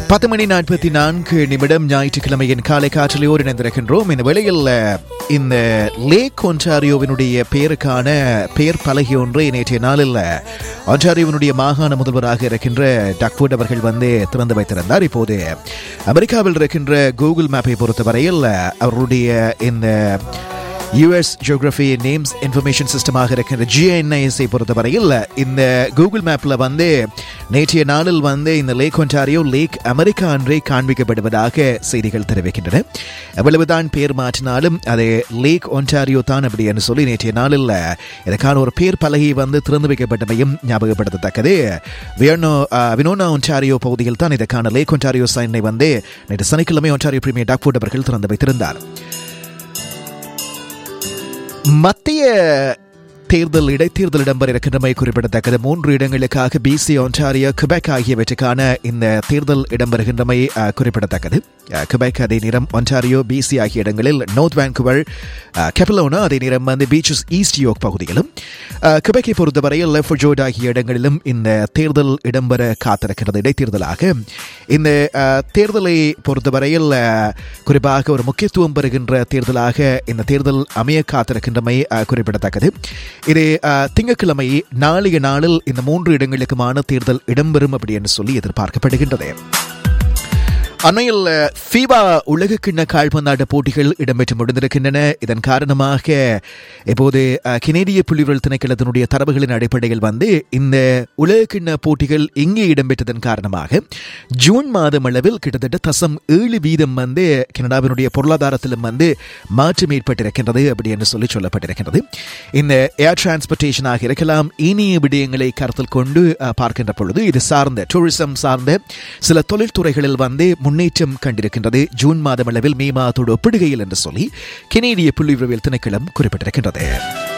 பத்து மணி நாற்பத்தி நான்கு நிமிடம் ஞாயிற்றுக்கிழமையின் காலை காற்றிலையோடு இணைந்திருக்கின்றோம் இந்த வேளையில் இந்த லேக் ஒன்டாரியோவினுடைய பெயருக்கான பெயர் பலகை ஒன்றை நேற்றைய நாளில் ஒன்டாரியோவினுடைய மாகாண முதல்வராக இருக்கின்ற டக்வுட் அவர்கள் வந்து திறந்து வைத்திருந்தார் இப்போது அமெரிக்காவில் இருக்கின்ற கூகுள் மேப்பை பொறுத்தவரையில் அவருடைய இந்த யுஎஸ் ஜியோகிராஃபி நேம்ஸ் இன்ஃபர்மேஷன் சிஸ்டமாக இருக்கின்ற ஜிஎன்ஐஎஸ்ஐ பொறுத்தவரையில் இந்த கூகுள் மேப்பில் வந்து நேற்றைய நாளில் வந்து இந்த லேக் ஒன்டாரியோ லேக் அமெரிக்கா அன்றே காண்பிக்கப்படுவதாக செய்திகள் தெரிவிக்கின்றன எவ்வளவுதான் பேர் மாற்றினாலும் அது லேக் ஒன்டாரியோ தான் அப்படி என்று சொல்லி நேற்றைய நாளில் இதற்கான ஒரு பேர் பலகை வந்து திறந்து வைக்கப்பட்டமையும் ஞாபகப்படுத்தத்தக்கது வியனோ வினோனா ஒன்டாரியோ பகுதியில் தான் இதற்கான லேக் ஒன்டாரியோ சைனை வந்து நேற்று சனிக்கிழமை ஒன்டாரியோ பிரீமியர் டாக்ஃபோர்ட் அவர்கள் திறந்து வைத்திருந்தார் மத்திய தேர்தல் இடைத்தேர்தல் இடம்பெற இருக்கின்றமை குறிப்பிடத்தக்கது மூன்று இடங்களுக்காக பிசி ஒன்டாரியோ குபெக் ஆகியவற்றுக்கான இந்த தேர்தல் இடம்பெறுகின்றமை குறிப்பிடத்தக்கது குபெக் அதே நேரம் ஒன்டாரியோ பிசி ஆகிய இடங்களில் நோர்த் வேன்குவர் கெப்பலோனா அதே நேரம் வந்து பீச்சஸ் ஈஸ்ட் யோக் பகுதிகளும் குபெக்கை பொறுத்தவரையில் லெஃப்ட் ஜோட் ஆகிய இடங்களிலும் இந்த தேர்தல் இடம்பெற காத்திருக்கிறது இடைத்தேர்தலாக இந்த தேர்தலை பொறுத்தவரையில் குறிப்பாக ஒரு முக்கியத்துவம் பெறுகின்ற தேர்தலாக இந்த தேர்தல் அமைய காத்திருக்கின்றமை குறிப்பிடத்தக்கது இது திங்கட்கிழமை நாளைய நாளில் இந்த மூன்று இடங்களுக்குமான தேர்தல் இடம்பெறும் அப்படி என்று சொல்லி எதிர்பார்க்கப்படுகின்றது அண்மையில் ஃபீபா உலகக்கிண்ண கால்பந்தாட்ட போட்டிகள் இடம்பெற்று முடிந்திருக்கின்றன இதன் காரணமாக இப்போது கெனேடிய புள்ளிவிரல் திணைக்களத்தினுடைய தரவுகளின் அடிப்படையில் வந்து இந்த உலகக்கிண்ண போட்டிகள் இங்கே இடம்பெற்றதன் காரணமாக ஜூன் மாதம் அளவில் கிட்டத்தட்ட தசம் ஏழு வீதம் வந்து கனடாவினுடைய பொருளாதாரத்திலும் வந்து மாற்றம் ஏற்பட்டிருக்கின்றது அப்படி என்று சொல்லி சொல்லப்பட்டிருக்கின்றது இந்த ஏர் டிரான்ஸ்போர்ட்டேஷனாக இருக்கலாம் இனிய விடயங்களை கருத்தில் கொண்டு பார்க்கின்ற பொழுது இது சார்ந்த டூரிசம் சார்ந்த சில தொழில்துறைகளில் வந்து முன்னேற்றம் கண்டிருக்கின்றது ஜூன் மாதம் அளவில் மே மாதத்தோடு ஒப்பிடுகையில் என்று சொல்லி கெனேடிய புள்ளி விரைவில் திணைக்களம் குறிப்பிட்டிருக்கின்றது